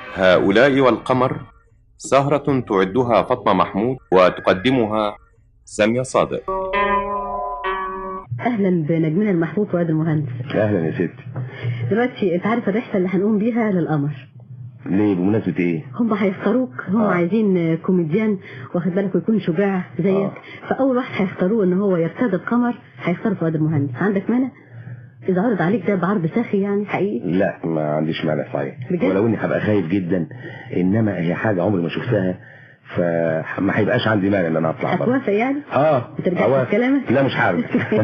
هؤلاء والقمر سهرة تعدها فاطمة محمود وتقدمها سامية صادق اهلا بنجمنا المحبوب فؤاد المهندس اهلا يا ستي دلوقتي انت عارف الرحله اللي هنقوم بيها للقمر ليه بمناسبة ايه هم هيختاروك هم آه. عايزين كوميديان واخد بالك ويكون شجاع زيك آه. فاول واحد هيختاروه ان هو يرتدي القمر هيختار فؤاد المهندس عندك مانع اذا عرض عليك ده بعرض ساخي يعني حقيقي لا ما عنديش مانع صحيح بجد؟ ولو اني هبقى خايف جدا انما هي حاجة عمري ما شفتها فما هيبقاش عندي مانع ان انا اطلع بره هتوافق يعني اه بترجع أوافق. في كلامك؟ لا مش هرجع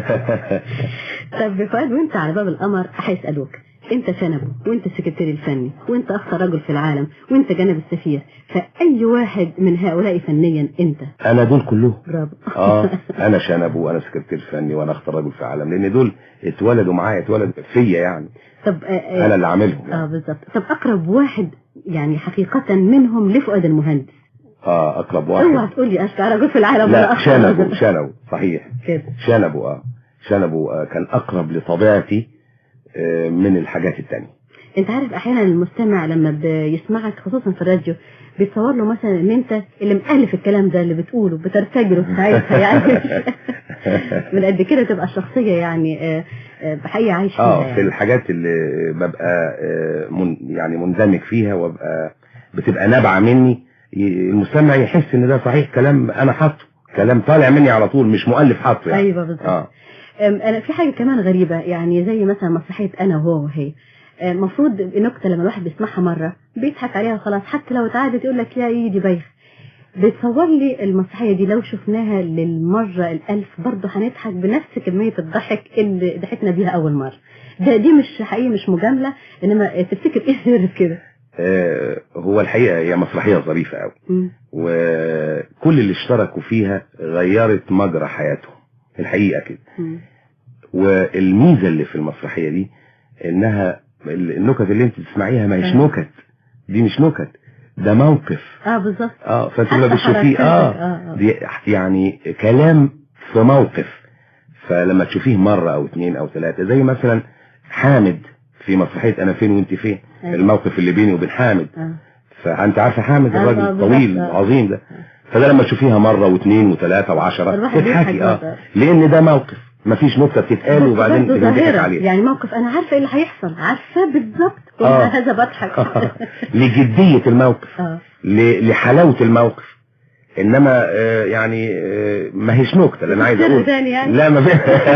طب فؤاد وانت على باب القمر هيسالوك انت شنبه وانت السكرتير الفني وانت اخطر رجل في العالم وانت جانب السفير فاي واحد من هؤلاء فنيا انت انا دول كلهم برافو اه انا شنب وانا سكرتير فني وانا اختار راجل في العالم لان دول اتولدوا معايا اتولدوا فيا يعني طب آه، آه، انا اللي عاملهم اه يعني. بالظبط طب اقرب واحد يعني حقيقة منهم لفؤاد المهندس اه اقرب اوعى واحد تقول لي اشقى رجل في العالم ولا لا أخطر شنبه رجل. شنبه صحيح كده شنبه اه شنبه آه كان اقرب لطبيعتي آه من الحاجات التانية انت عارف احيانا المستمع لما بيسمعك خصوصا في الراديو بيتصور له مثلا ان انت اللي مؤلف الكلام ده اللي بتقوله بترتجله ساعتها يعني من قد كده تبقى الشخصية يعني آه، آه، بحقيقة عايش فيها اه في يعني. الحاجات اللي ببقى آه من يعني مندمج فيها وابقى بتبقى نابعه مني ي- المستمع يحس ان ده صحيح كلام انا حاطه كلام طالع مني على طول مش مؤلف حاطه يعني ايوه بالظبط اه أم، انا في حاجه كمان غريبه يعني زي مثلا مسرحيه انا وهو وهي المفروض النكته لما الواحد بيسمعها مره بيضحك عليها وخلاص حتى لو اتعادت يقول لك يا ايدي بايخ بتصور لي المسرحيه دي لو شفناها للمره الالف برضه هنضحك بنفس كميه الضحك اللي ضحكنا بيها اول مره ده دي مش حقيقي مش مجامله انما تفتكر ايه السر في كده آه، هو الحقيقه هي مسرحيه ظريفه قوي مم. وكل اللي اشتركوا فيها غيرت مجرى حياتهم الحقيقه كده مم. والميزه اللي في المسرحيه دي انها النكت اللي انت تسمعيها ما هيش آه. نكت دي مش نكت ده موقف اه بالظبط اه فانت لما حتى بتشوفيه حركاتك، اه آه، آه. دي يعني كلام في موقف فلما تشوفيه مرة او اتنين او ثلاثة زي مثلا حامد في مسرحية انا فين وانت فين أيوة. الموقف اللي بيني وبين حامد آه. فانت عارفه حامد آه، الراجل آه، الطويل بالظبط، آه. العظيم ده فده لما تشوفيها مرة واثنين وثلاثة وعشرة الواحد بيضحك تضحكي اه برضه. لان ده موقف مفيش نكتة بتتقال بس وبعدين برضه بنضحك ظاهرة عليها يعني موقف انا عارفه ايه اللي هيحصل عارفه بالظبط ومع آه. هذا بضحك لجدية الموقف اه ل- لحلاوة الموقف انما آه، يعني آه، ما هيش نكتة اللي انا عايز سر اقول تاني يعني؟ لا ما في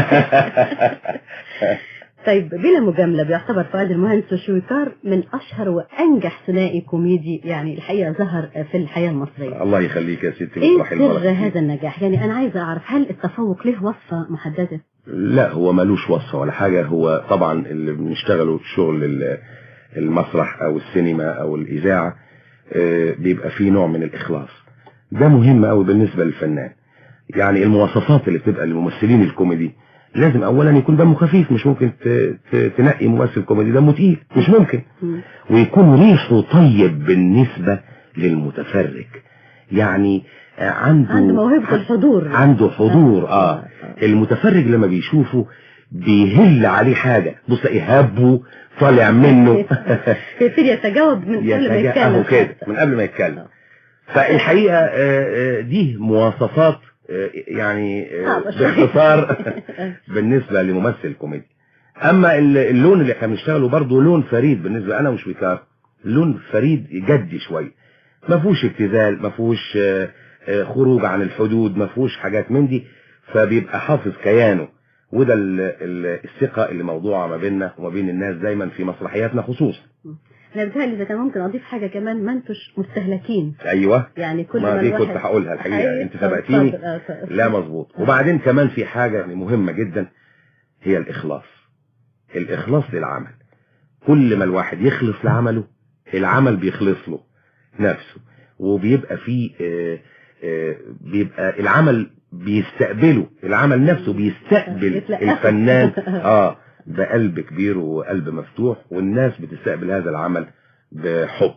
طيب بلا مجامله بيعتبر فؤاد المهندس وشويكار من اشهر وانجح ثنائي كوميدي يعني الحقيقه ظهر في الحياه المصريه الله يخليك يا ستي ايه ويصلح سر البركة فيك. هذا النجاح يعني انا عايزه اعرف هل التفوق له وصفه محدده لا هو ملوش وصفة ولا حاجة هو طبعا اللي بنشتغله شغل ال- المسرح او السينما او الاذاعة آه، بيبقى فيه نوع من الاخلاص ده مهم قوي بالنسبة للفنان يعني المواصفات اللي بتبقى للممثلين الكوميدي لازم اولا يكون دمه خفيف مش ممكن ت- ت- تنقي ممثل كوميدي دمه تقيل مش ممكن مم. ويكون ريحه طيب بالنسبة للمتفرج يعني آه، عنده عنده موهبه الحضور عنده حضور آه، اه آه. المتفرج لما بيشوفه بيهل عليه حاجة بص ايه هبه طالع منه يبتدي يتجاوب من قبل ما يتجا- يتكلم اهو كده حتى. من قبل ما يتكلم فالحقيقة آه، آه، دي مواصفات آه، يعني آه، صعبة شوية. باختصار بالنسبة لممثل كوميدي اما ال- اللون اللي احنا بنشتغله برضه لون فريد بالنسبة انا وشويكار لون فريد جدي شوية ما فيهوش ابتذال ما فيهوش آه، آه، خروج عن الحدود ما فيهوش حاجات من دي فبيبقى حافظ كيانه وده ال- ال- الثقة اللي موضوعة ما بيننا وما بين الناس دايما في مسرحياتنا خصوصا انا بتهيألي اذا كان ممكن اضيف حاجه كمان ما انتوش مستهلكين ايوه يعني كل ما ما دي الواحد كنت هقولها الحقيقة حقيقي؟ انت طب سبقتيني اتفضل، آه، اتفضل. لا مظبوط وبعدين كمان في حاجة يعني مهمة جدا هي الإخلاص الإخلاص للعمل كل ما الواحد يخلص لعمله العمل بيخلص له نفسه وبيبقى فيه آه، آه، بيبقى العمل بيستقبله العمل نفسه بيستقبل يتلقفه. الفنان اه بقلب كبير وقلب مفتوح والناس بتستقبل هذا العمل بحب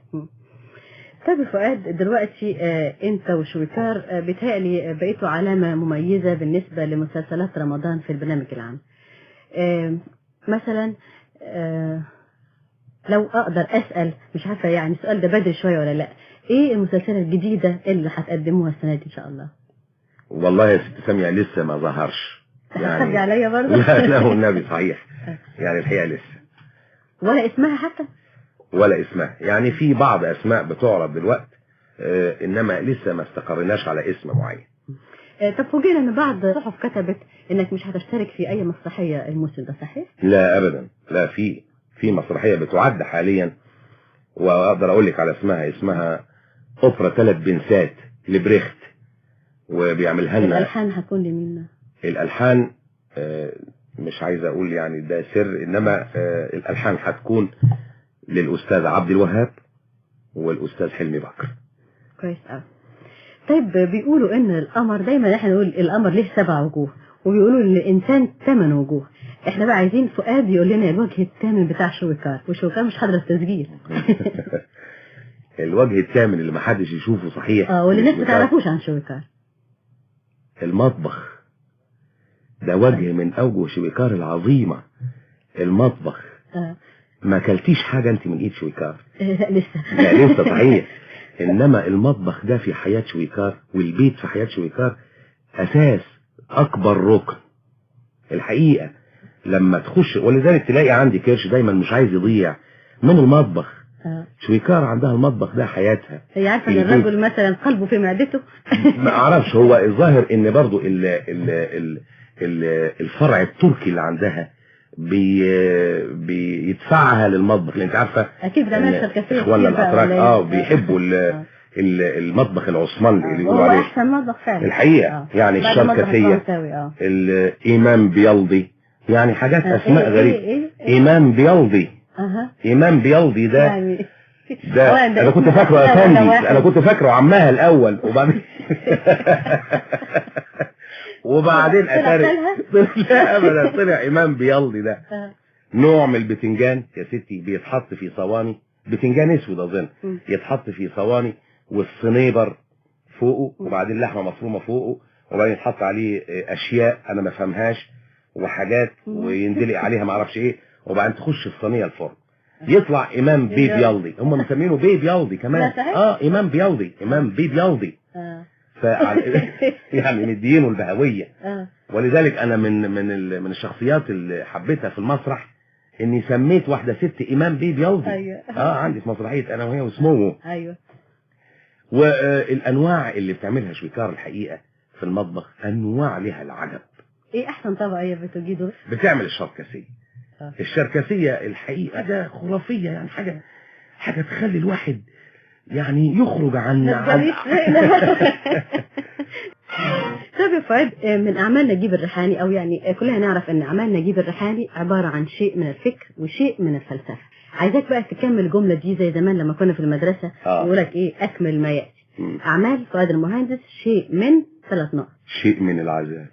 طيب يا فؤاد دلوقتي آه انت وشويكار آه بيتهيألي بقيتوا علامة مميزة بالنسبة لمسلسلات رمضان في البرنامج العام آه مثلا آه لو اقدر اسال مش عارفه يعني السؤال ده بدري شويه ولا لا ايه المسلسلات الجديده اللي هتقدموها السنه دي ان شاء الله والله يا ست سامية لسه ما ظهرش هتخبي عليا برضه لا لا والنبي صحيح يعني الحقيقة لسه ولا اسمها حتى ولا اسمها يعني في بعض اسماء بتعرض دلوقتي آه انما لسه ما استقرناش على اسم معين آه، طب فوجئنا ان بعض صحف كتبت انك مش هتشترك في اي مسرحيه الموسم ده صحيح؟ لا ابدا لا في في مسرحيه بتعد حاليا واقدر اقول لك على اسمها اسمها اوبرا ثلاث بنسات لبريخت وبيعملها لنا الالحان هتكون لمين؟ الالحان آه، مش عايز اقول يعني ده سر انما آه، الالحان هتكون للاستاذ عبد الوهاب والاستاذ حلمي بكر كويس قوي طيب بيقولوا ان القمر دايما احنا نقول القمر ليه سبع وجوه وبيقولوا ان الانسان ثمان وجوه احنا بقى عايزين فؤاد يقول لنا الوجه الثامن بتاع شويكار وشويكار مش حاضر التسجيل الوجه الثامن اللي محدش يشوفه صحيح اه واللي مش الناس ما بتاع- تعرفوش عن شويكار المطبخ ده وجه من اوجه شويكار العظيمه المطبخ اه ما اكلتيش حاجه انت من ايد شويكار لا لسه لا لسه صحيح انما المطبخ ده في حياه شويكار والبيت في حياه شويكار اساس اكبر ركن الحقيقه لما تخش ولذلك تلاقي عندي كرش دايما مش عايز يضيع من المطبخ آه. شويكار عندها المطبخ ده حياتها هي عارفه ان البيت. الرجل مثلا قلبه في معدته ما اعرفش هو الظاهر ان برضو ال ال ال ال الفرع التركي اللي عندها بي بيدفعها للمطبخ لان انت عارفه اكيد بتعمل إن شركسيه اخواننا كتير بقى الاتراك ولا اه إيه؟ بيحبوا ال- آه. ال- المطبخ العثماني اللي آه. بيقولوا وهو عليه احسن مطبخ فعلا الحقيقة آه. يعني بعد المطبخ الشركسية. الفرنساوي اه الامام بيلضي يعني حاجات آه. اسماء إيه- غريبه إيه- إيه؟ امام بيلضي اها امام بيلضي ده يعني ده هو انا كنت اسمه فاكره لا، ولا افندي واحد. انا كنت فاكره عمها الاول وبعدين وبعدين طلع اتاري خالها؟ لا ابدا طلع امام بيلضي ده آه. نوع من البتنجان يا ستي بيتحط في صواني بتنجان اسود اظن مم. يتحط في صواني والصنيبر فوقه وبعدين لحمه مفرومه فوقه وبعدين يتحط عليه آه، اشياء انا ما فهمهاش وحاجات مم. ويندلق عليها ما اعرفش ايه وبعدين تخش الصينيه الفرن يطلع امام بيب يلضي هم مسمينه بيب يلضي كمان لا صحيح؟ اه امام بيلضي امام بيب يلضي آه. فعل- يعني مدينه البهويه آه. ولذلك انا من من ال- من الشخصيات اللي حبيتها في المسرح اني سميت واحده ست امام بيب يلضي ايوه اه عندي في مسرحيه انا وهي وسموه ايوه والانواع اللي بتعملها شويكار الحقيقه في المطبخ انواع لها العجب ايه احسن طبق هي بتجيده بتعمل الشركسيه آه. الشركسيه الحقيقه ده خرافيه يعني حاجه حاجه تخلي الواحد يعني يخرج عن عن طيب يا فؤاد آه، من اعمال نجيب الريحاني او يعني آه، كلنا نعرف ان اعمال نجيب الريحاني عباره عن شيء من الفكر وشيء من الفلسفه عايزاك بقى تكمل الجمله دي زي زمان لما كنا في المدرسه آه. يقول لك ايه اكمل ما ياتي مم. اعمال فؤاد المهندس شيء من ثلاث نقط شيء من العذاب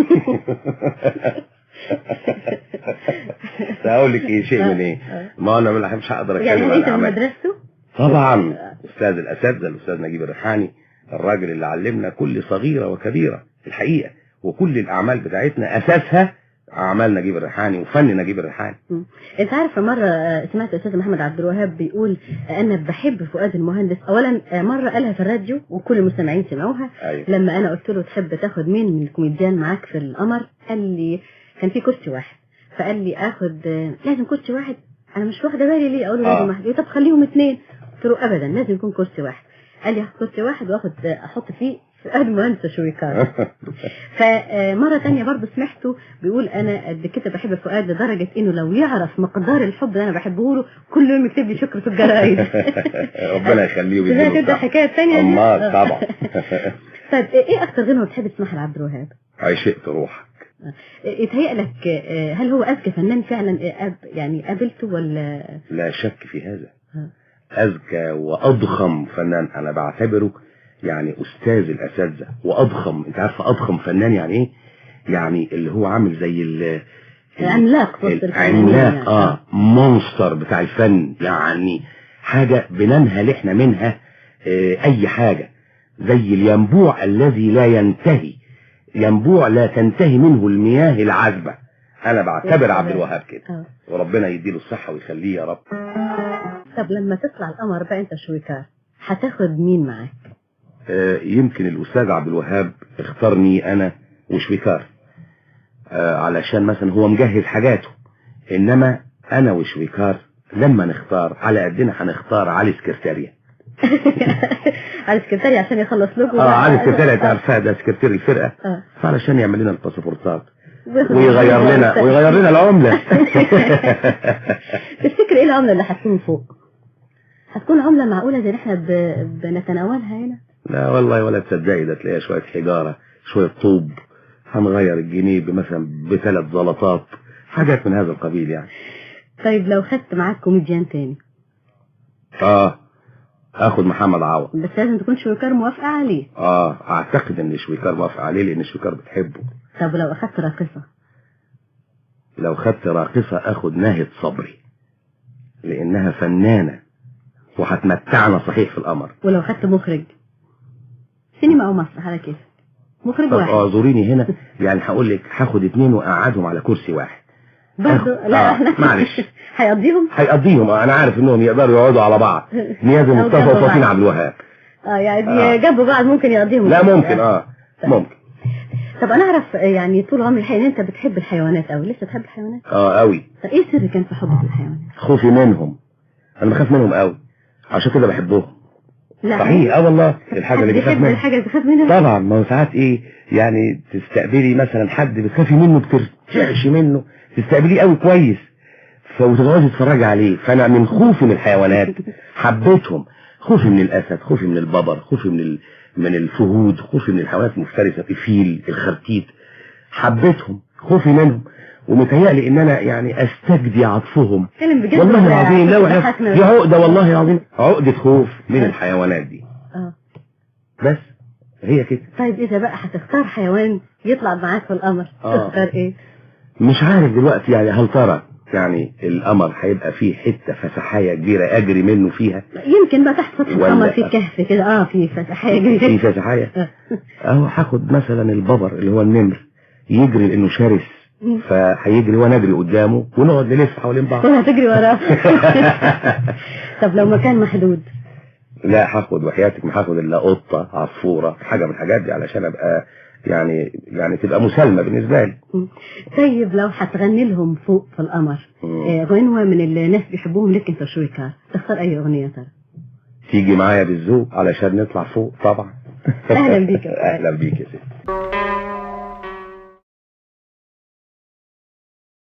اقول لك ايه شيء من ايه آه. ما انا ما- مش هقدر يعني اتكلم هل عن انت من اعمال مدرسته طبعا استاذ الاساتذه الاستاذ نجيب الريحاني الراجل اللي علمنا كل صغيره وكبيره الحقيقه وكل الاعمال بتاعتنا اساسها اعمال نجيب الريحاني وفن نجيب الريحاني مم. انت عارفه مره آه، سمعت الاستاذ محمد عبد الوهاب بيقول آه، انا بحب فؤاد المهندس اولا آه، مره قالها في الراديو وكل المستمعين سمعوها ايوه لما انا قلت له تحب تاخد مين من الكوميديان معاك في القمر قال لي كان في كرسي واحد فقال لي اخد آه، لازم كرسي واحد انا مش واخده بالي ليه اقول له آه. لازم واحد يقول طب خليهم اثنين قلت له ابدا لازم يكون كرسي واحد قال لي هاخد كرسي واحد واخد آه، احط فيه فؤاد المهندس شويكار فمرة تانية برضه سمعته بيقول أنا قد كده بحب فؤاد لدرجة إنه لو يعرف مقدار الحب اللي أنا بحبه له كل يوم يكتب لي شكر في الجرايد ربنا يخليه كده ويديله تبدأ الصحة. حكاية تانية دي؟ أمال آه. طبعا طيب إيه أكتر غنوة بتحب تسمعها لعبد الوهاب؟ عشقت روحك يتهيأ لك آه، هل هو أذكى فنان فعلا آه، أب يعني قابلته ولا لا شك في هذا آه. أذكى وأضخم فنان أنا بعتبره يعني أستاذ الأساتذة وأضخم أنت عارفة أضخم فنان يعني إيه؟ يعني اللي هو عامل زي ال عملاق في وسط الفنانين العملاق يعني. اه مونستر بتاع الفن يعني حاجة بننهل احنا منها آه اي حاجة زي الينبوع الذي لا ينتهي ينبوع لا تنتهي منه المياه العذبة انا بعتبر عبد الوهاب كده آه. وربنا يديله الصحة ويخليه يا رب طب لما تطلع القمر بقى انت شويكار هتاخد مين معاك آه، يمكن الأستاذ عبد الوهاب اختارني أنا وشويكار آه، علشان مثلا هو مجهز حاجاته إنما أنا وشويكار لما نختار على قدنا هنختار علي سكرتاريا على السكرتاري عشان يخلص لكم اه علي سكرتاريا انت آه. عارفاه ده سكرتير الفرقة اه فعلشان يعمل لنا الباسبورتات وياخد ويغير منك لنا وقت. ويغير لنا العملة تفتكر ايه العملة اللي هتكون فوق هتكون عملة معقولة زي اللي احنا ب... بنتناولها هنا لا والله ولا تصدقي ده تلاقيها شوية حجارة شوية طوب هنغير الجنيه مثلا بثلاث زلطات حاجات من هذا القبيل يعني طيب لو خدت معاك كوميديان تاني اه اخد محمد عوض بس لازم تكون شويكار موافقة عليه اه اعتقد ان شويكار موافق عليه لان شويكار بتحبه طب لو اخدت راقصة لو خدت راقصة اخد ناهد صبري لانها فنانة وهتمتعنا صحيح في القمر ولو خدت مخرج سينما او مسرح على كيف مخرج طب واحد اعذريني هنا يعني هقول لك هاخد اتنين واقعدهم على كرسي واحد برضه آه، لا آه، احنا معلش. هيقضيهم هيقضيهم آه، انا عارف انهم يقدروا يقعدوا على بعض نيازي أو مصطفى جنب وفاطين بعض. عبد الوهاب اه يعني آه. جنب بعض ممكن يقضيهم لا ممكن اه ممكن طب انا اعرف يعني طول عمري الحقيقة ان انت بتحب الحيوانات قوي لسه تحب الحيوانات اه قوي طب ايه السر كان في حبك للحيوانات خوفي منهم انا بخاف منهم قوي عشان كده بحبهم لا صحيح اه والله الحاجه اللي بيخاف بيحب منها الحاجة اللي بيخاف منها طبعا ما هو ساعات ايه يعني تستقبلي مثلا حد بتخافي منه بترتعشي منه تستقبليه قوي كويس فوتقعدي تتفرجي عليه فانا من خوفي من الحيوانات حبيتهم خوفي من الاسد خوفي من الببر خوفي من ال... من الفهود خوفي من الحيوانات المفترسه الفيل الخرتيت حبيتهم خوفي منهم ومتهيألي ان انا يعني استجدي عطفهم اتكلم بجد والله ولا العظيم لا وحياة بتضحكنا؟ دي عقده والله العظيم عقده خوف من الحيوانات دي اه بس هي كده طيب اذا بقى هتختار حيوان يطلع معاك في القمر آه. تختار ايه مش عارف دلوقتي يعني هل ترى يعني القمر هيبقى فيه حته فسحايه كبيره اجري منه فيها يمكن بقى تحت سطح ولا- القمر في كهف كده اه في فتحية في فسحايه اهو هاخد مثلا الببر اللي هو النمر يجري لانه شرس فهيجري وانا اجري قدامه ونقعد نلف حوالين بعض هتجري وراه طب لو مكان محدود لا هاخد وحياتك ما هاخد الا قطه عصفوره حاجه من الحاجات دي علشان ابقى يعني يعني تبقى مسالمه بالنسبه لي طيب لو هتغني لهم فوق في القمر مم. آه، غنوة من الناس بيحبوهم لك انت شويكار تختار اي اغنية ترى تيجي معايا بالذوق علشان نطلع فوق طبعا أهلاً بيك يا أستاذ. اهلا بيك يا ست